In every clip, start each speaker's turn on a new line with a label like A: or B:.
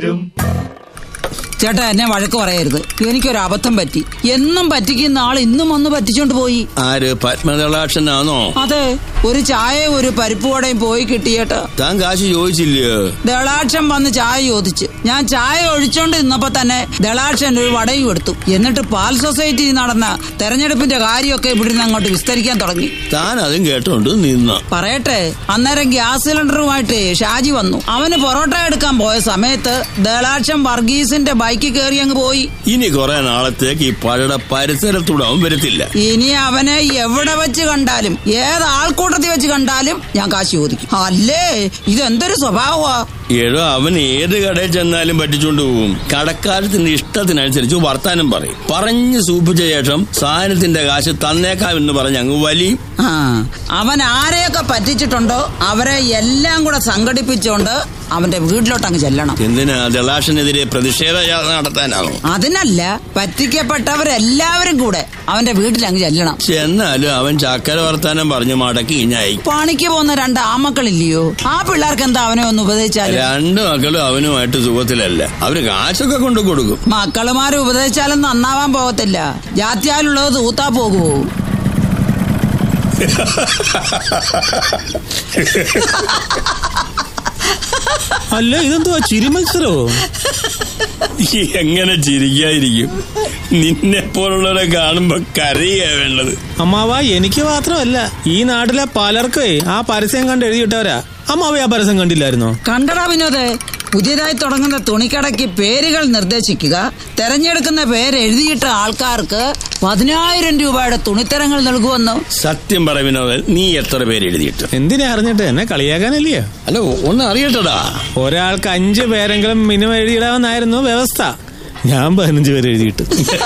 A: ചേട്ടാ എന്നെ വഴക്ക് പറയരുത് എനിക്കൊരു അബദ്ധം പറ്റി എന്നും പറ്റിക്കുന്ന ആൾ ഇന്നും വന്ന് പറ്റിച്ചോണ്ട് പോയി
B: ആര് പത്മദളാക്ഷനാണോ
A: അതെ ഒരു ചായയും ഒരു പരിപ്പ് വടയും പോയി കിട്ടിയേട്ടാ
B: താൻ കാശ് ചോദിച്ചില്ലയോ
A: ദളാക്ഷം വന്ന് ചായ ചോദിച്ച് ഞാൻ ചായ ഒഴിച്ചോണ്ട് നിന്നപ്പോ തന്നെ ദളാക്ഷൻ ഒരു വടയും എടുത്തു എന്നിട്ട് പാൽ സൊസൈറ്റി നടന്ന തെരഞ്ഞെടുപ്പിന്റെ കാര്യമൊക്കെ ഇവിടുന്ന് അങ്ങോട്ട് വിസ്തരിക്കാൻ തുടങ്ങി
B: താൻ അതും കേട്ടോണ്ട് നിന്ന
A: പറയട്ടെ അന്നേരം ഗ്യാസ് സിലിണ്ടറുമായിട്ട് ഷാജി വന്നു അവന് പൊറോട്ട എടുക്കാൻ പോയ സമയത്ത് ദളാക്ഷം വർഗീസിന്റെ ബൈക്കിൽ കയറി അങ്ങ് പോയി
B: ഇനി കുറെ നാളത്തേക്ക് ഈ പഴയുടെ പരിസരത്തൂടെ അവൻ വരത്തില്ല
A: ഇനി അവനെ എവിടെ വെച്ച് കണ്ടാലും ഏത് ആൾക്കൂട്ടത്തിൽ വെച്ച് കണ്ടാലും ഞാൻ കാശ് ചോദിക്കും അല്ലേ ഇതെന്തൊരു സ്വഭാവമാ
B: ഏഴോ അവൻ ഏത് കടയിൽ ചെന്നാലും പറ്റിച്ചോണ്ട് പോകും കടക്കാരത്തിന്റെ ഇഷ്ടത്തിനനുസരിച്ച് വർത്താനം പറയും പറഞ്ഞു സൂപ്പിച്ച ശേഷം സാധനത്തിന്റെ കാശ് തന്നേക്കാം എന്ന് പറഞ്ഞ് അങ്ങ് വലിയും
A: ആ അവൻ ആരെയൊക്കെ പറ്റിച്ചിട്ടുണ്ടോ അവരെ എല്ലാം കൂടെ സംഘടിപ്പിച്ചോണ്ട് അവന്റെ വീട്ടിലോട്ട് അങ്ങ് ചെല്ലണം
B: എന്തിനാ ദളാഷിനെതിരെ പ്രതിഷേധ യാത്ര നടത്താനാണോ
A: അതിനല്ല പറ്റിക്കപ്പെട്ടവരെല്ലാവരും കൂടെ അവന്റെ വീട്ടിൽ അങ്ങ് ചെല്ലണം
B: ചെന്നാലും അവൻ ചക്കര വർത്താനം പറഞ്ഞു മടക്കി ഇഞ്ഞായി
A: പണിക്ക് പോകുന്ന രണ്ട് ആമക്കളില്ലയോ ആ പിള്ളേർക്ക് എന്താ അവനെ ഒന്ന് ഉപദേശിച്ചാല്
B: രണ്ടു മക്കളും അവനുമായിട്ട് സുഖത്തിലല്ല അവര് കാശൊക്കെ കൊണ്ടു കൊടുക്കും
A: മക്കളുമാരെ ഉപദേശിച്ചാലും നന്നാവാൻ പോകത്തില്ല ജാത്യാലുള്ളത് തൂത്താ പോകുമോ
C: അല്ല ഇതെന്തുവാ ചിരി മത്സരമോ
B: എങ്ങനെ ചിരിക്കാതിരിക്കും നിന്നെ പോലുള്ളവരെ കാണുമ്പോ കരയുക വേണ്ടത്
C: അമ്മാവ എനിക്ക് മാത്രമല്ല ഈ നാട്ടിലെ പലർക്കേ ആ പരസ്യം കണ്ട് എഴുതിയിട്ടവരാ അമ്മാവ ആ പരസ്യം കണ്ടില്ലായിരുന്നോ
A: കണ്ടടാ വിനോദേ പുതിയതായി തുടങ്ങുന്ന തുണിക്കടയ്ക്ക് പേരുകൾ നിർദ്ദേശിക്കുക തെരഞ്ഞെടുക്കുന്ന പേര് എഴുതിയിട്ട ആൾക്കാർക്ക് പതിനായിരം രൂപയുടെ തുണിത്തരങ്ങൾ നൽകുമെന്ന്
B: സത്യം പറ വിനോദൻ നീ എത്ര പേര് എഴുതിയിട്ട്
C: എന്തിനാ അറിഞ്ഞിട്ട് എന്നെ കളിയാക്കാനല്ലയോ
B: അല്ല ഒന്ന് അറിയട്ടടാ
C: ഒരാൾക്ക് അഞ്ച് പേരെങ്കിലും മിനിമം എഴുതിയിടാമെന്നായിരുന്നു വ്യവസ്ഥ ഞാൻ പതിനഞ്ച് പേര് എഴുതിയിട്ട്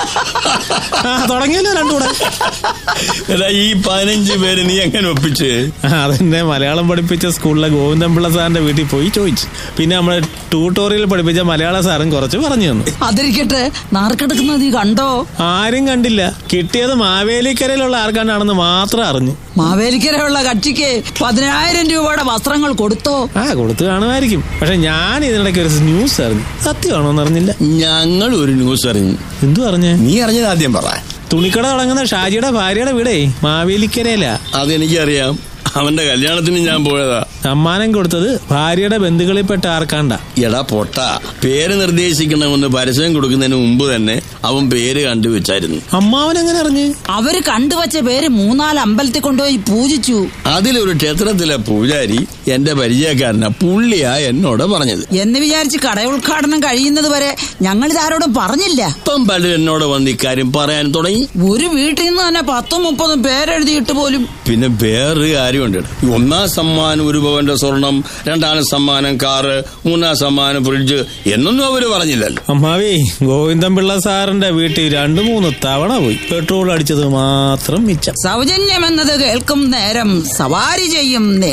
C: ആ തുടങ്ങിയല്ലോ രണ്ടുകൂടെ
B: എടാ ഈ പതിനഞ്ച് പേര് നീ എങ്ങനെ ഒപ്പിച്ച്
C: ആ, അതെന്നെ മലയാളം പഠിപ്പിച്ച സ്കൂളിലെ ഗോവിന്ദൻപിള്ള സാറിന്റെ വീട്ടിൽ പോയി ചോദിച്ചു പിന്നെ നമ്മളെ ട്യൂട്ടോറിയൽ പഠിപ്പിച്ച മലയാള സാറും കുറച്ച് പറഞ്ഞു തന്നു
A: അതിരിക്കട്ടെ നാർക്കെടുക്കുന്നത് നീ കണ്ടോ
C: ആരും കണ്ടില്ല കിട്ടിയത് മാവേലിക്കരയിലുള്ള ആർക്കാണ്ടാണെന്ന് മാത്രം അറിഞ്ഞു
A: മാവേലിക്കരയുള്ള കക്ഷിക്ക് പതിനായിരം രൂപയുടെ വസ്ത്രങ്ങൾ കൊടുത്തോ
C: ആ കൊടുത്തു കാണുമായിരിക്കും പക്ഷെ ഞാൻ ഇതിനിടയ്ക്ക് ഒരു ന്യൂസ് അറിഞ്ഞു സത്യമാണോ എന്ന് അറിഞ്ഞില്ല
B: ഞങ്ങൾ ഒരു ന്യൂസ് അറിഞ്ഞു
C: എന്തു അറിഞ്ഞേ
B: നീ അറിഞ്ഞത് ആദ്യം പറ
C: തുണിക്കട തുടങ്ങുന്ന ഷാജിയുടെ ഭാര്യയുടെ വീടേ മാവേലിക്കരയില
B: അതെനിക്കറിയാം അവന്റെ കല്യാണത്തിന് ഞാൻ പോയതാ
C: സമ്മാനം കൊടുത്തത് ഭാര്യയുടെ ബന്ധുക്കളിൽപ്പെട്ട ആർക്കാണ്ട
B: എടാ പൊട്ട പേര് നിർദ്ദേശിക്കണമെന്ന് പരസ്യം കൊടുക്കുന്നതിന് മുമ്പ് തന്നെ അവൻ പേര് കണ്ടുവച്ചായിരുന്നു
C: അമ്മാവൻ എങ്ങനെ അറിഞ്ഞ്
A: അവര് കണ്ടുവച്ച പേര് മൂന്നാല് അമ്പലത്തിൽ കൊണ്ടുപോയി പൂജിച്ചു
B: അതിലൊരു ക്ഷേത്രത്തിലെ പൂജാരി എന്റെ പരിചയക്കാരനാ പുള്ളിയാ എന്നോട് പറഞ്ഞത്
A: എന്ന് വിചാരിച്ച് കട ഉദ്ഘാടനം കഴിയുന്നത് വരെ ഞങ്ങൾ ഇതാരോടും പറഞ്ഞില്ല
B: ഇപ്പം പലരും എന്നോട് വന്ന് ഇക്കാര്യം പറയാൻ തുടങ്ങി
A: ഒരു വീട്ടിൽ നിന്ന് തന്നെ പത്തും മുപ്പതും പേരെഴുതിയിട്ട് പോലും
B: പിന്നെ വേറൊരു കാര്യമുണ്ട് ഈ ഒന്നാം സമ്മാനം ഒരു പവന്റെ സ്വർണം രണ്ടാം സമ്മാനം കാറ് മൂന്നാം സമ്മാനം ഫ്രിഡ്ജ് എന്നൊന്നും അവര് പറഞ്ഞില്ലല്ലോ
C: അമ്മാവേ ഗോവിന്ദൻപിള്ള സാറിന്റെ വീട്ടിൽ രണ്ടു മൂന്ന് തവണ പോയി പെട്രോൾ അടിച്ചത് മാത്രം മിച്ചം
A: സൗജന്യമെന്നത് കേൾക്കും നേരം സവാരി ചെയ്യും